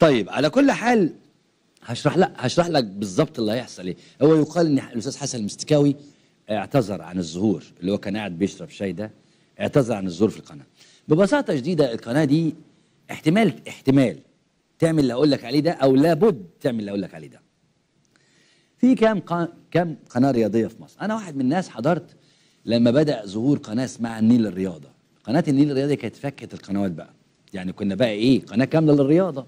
طيب على كل حال هشرح لك هشرح لك بالظبط اللي هيحصل ايه هو يقال ان الاستاذ حسن المستكاوي اعتذر عن الظهور اللي هو كان قاعد بيشرب شاي ده اعتذر عن الظهور في القناه ببساطه شديده القناه دي احتمال احتمال تعمل اللي اقول لك عليه ده او لابد تعمل اللي اقول لك عليه ده في كام قا... كام قناه رياضيه في مصر انا واحد من الناس حضرت لما بدا ظهور قناه اسمها النيل الرياضه قناه النيل الرياضه كانت فكت القنوات بقى يعني كنا بقى ايه قناه كامله للرياضه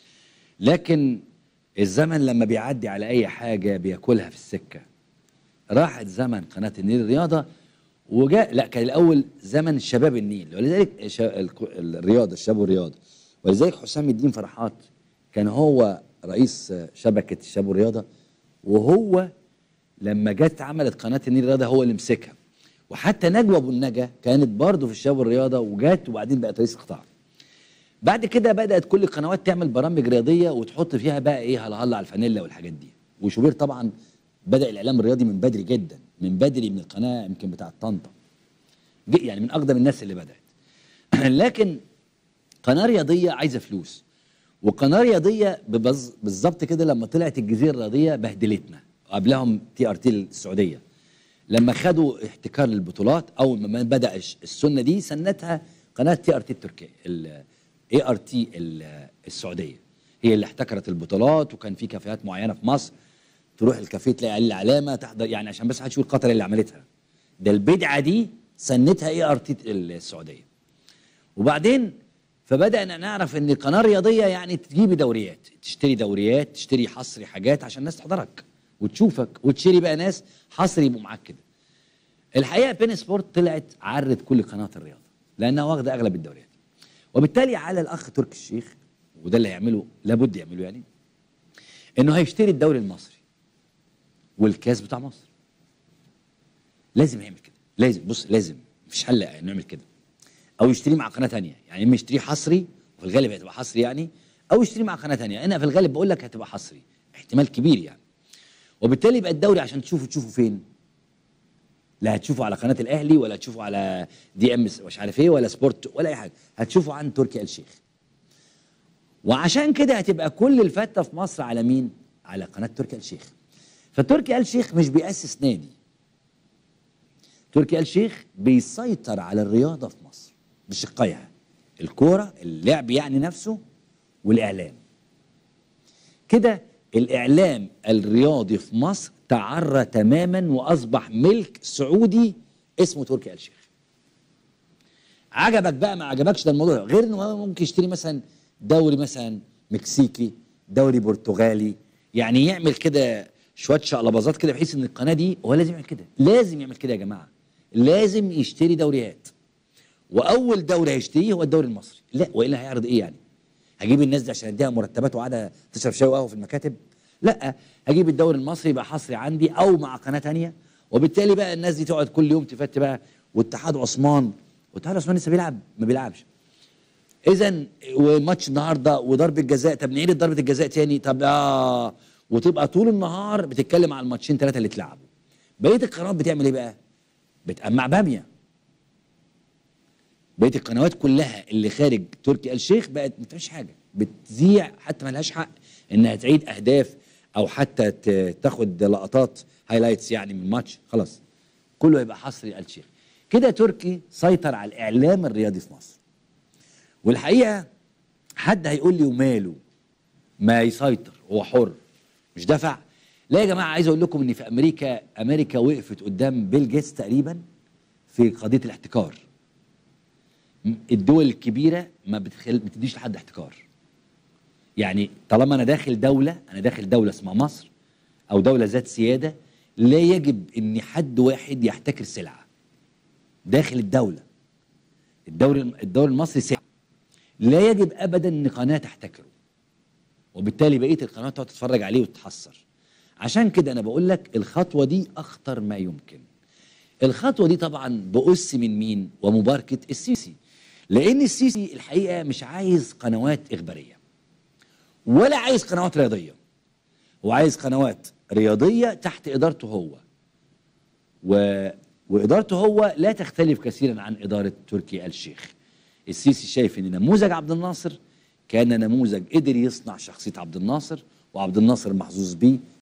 لكن الزمن لما بيعدي على اي حاجه بياكلها في السكه راحت زمن قناه النيل الرياضه وجاء لا كان الاول زمن شباب النيل ولذلك شا... الك- الرياضه الشباب والرياضه ولذلك حسام الدين فرحات كان هو رئيس شبكه الشباب والرياضه وهو لما جت عملت قناه النيل الرياضه هو اللي مسكها وحتى نجوى ابو النجا كانت برضه في الشباب والرياضه وجت وبعدين بقت رئيس قطاع بعد كده بدات كل القنوات تعمل برامج رياضيه وتحط فيها بقى ايه هلا هلا على الفانيلا والحاجات دي وشوبير طبعا بدا الاعلام الرياضي من بدري جدا من بدري من القناه يمكن بتاعه طنطا ج- يعني من اقدم الناس اللي بدات لكن قناه رياضيه عايزه فلوس وقناه رياضيه ببز- بالظبط كده لما طلعت الجزيره الرياضيه بهدلتنا قبلهم تي ار تي السعوديه لما خدوا احتكار للبطولات اول ما بدا الش- السنه دي سنتها قناه تي ار تي التركيه الاي ار تي السعوديه هي اللي احتكرت البطولات وكان في كافيهات معينه في مصر تروح الكافيه تلاقي عليه العلامه تحضر يعني عشان بس محدش يقول قطر اللي عملتها ده البدعه دي سنتها اي ار تي السعوديه وبعدين فبدأنا نعرف ان القناه الرياضيه يعني تجيبي دوريات تشتري دوريات تشتري حصري حاجات عشان الناس تحضرك وتشوفك وتشتري بقى ناس حصري يبقوا معاك كده الحقيقه بين سبورت طلعت عرت كل قنوات الرياضه لانها واخده اغلب الدوريات وبالتالي على الاخ تركي الشيخ وده اللي هيعمله لابد يعمله يعني انه هيشتري الدوري المصري والكاس بتاع مصر لازم يعمل كده لازم بص لازم مفيش حل نعمل كده او يشتريه مع قناه تانية يعني اما يشتريه حصري وفي الغالب هتبقى حصري يعني او يشتريه مع قناه تانية انا في الغالب بقول لك هتبقى حصري احتمال كبير يعني وبالتالي يبقى الدوري عشان تشوفه تشوفه فين لا هتشوفه على قناه الاهلي ولا هتشوفه على دي ام مش عارف ايه ولا سبورت ولا اي حاجه هتشوفه عن تركي آل الشيخ وعشان كده هتبقى كل الفته في مصر على مين على قناه تركي آل الشيخ فتركي آل الشيخ مش بيأسس نادي تركي آل الشيخ بيسيطر على الرياضه في مصر بشقيها الكوره اللعب يعني نفسه والاعلام كده الاعلام الرياضي في مصر تعرى تماما واصبح ملك سعودي اسمه تركي آل الشيخ عجبك بقى ما عجبكش ده الموضوع غير انه هو ممكن يشتري مثلا دوري مثلا مكسيكي دوري برتغالي يعني يعمل كده شويه شقلباظات كده بحيث ان القناه دي هو لازم يعمل كده لازم يعمل كده يا جماعه لازم يشتري دوريات واول دوري هيشتريه هو الدوري المصري لا والا هيعرض ايه يعني هجيب الناس دي عشان اديها مرتبات وقاعده تشرب شاي وقهوه في المكاتب لا هجيب الدوري المصري يبقى حصري عندي او مع قناه تانية وبالتالي بقى الناس دي تقعد كل يوم تفت بقى واتحاد عثمان واتحاد عثمان لسه بيلعب ما بيلعبش اذا وماتش النهارده وضربه جزاء طب نعيد ضربه الجزاء تاني طب اه وتبقى طول النهار بتتكلم على الماتشين ثلاثه اللي اتلعبوا بقيه القنوات بتعمل ايه بقى بتأمع باميه بقيه القنوات كلها اللي خارج تركي آل الشيخ بقت ما فيش حاجه بتذيع حتى ما لهاش حق انها تعيد اهداف او حتى ت- تاخد لقطات هايلايتس يعني من الماتش خلاص كله يبقى حصري آل الشيخ كده تركي سيطر على الاعلام الرياضي في مصر والحقيقه حد هيقول لي وماله ما يسيطر هو حر مش دفع لا يا جماعه عايز اقول لكم ان في امريكا امريكا وقفت قدام بيل جيتس تقريبا في قضيه الاحتكار م- الدول الكبيره ما بتخل... بتديش لحد احتكار يعني طالما انا داخل دوله انا داخل دوله اسمها مصر او دوله ذات سياده لا يجب ان حد واحد يحتكر سلعه داخل الدوله الدوري الدوري المصري سلعه لا يجب ابدا ان قناه تحتكره وبالتالي بقيه القنوات تقعد تتفرج عليه وتتحسر عشان كده انا بقول لك الخطوه دي اخطر ما يمكن الخطوه دي طبعا بأس من مين ومباركه السيسي لان السيسي الحقيقه مش عايز قنوات اخباريه ولا عايز قنوات رياضيه هو عايز قنوات رياضيه تحت ادارته هو و... وادارته هو لا تختلف كثيرا عن اداره تركي آل الشيخ السيسي شايف ان نموذج عبد الناصر كان نموذج قدر يصنع شخصيه عبد الناصر وعبد الناصر محظوظ بيه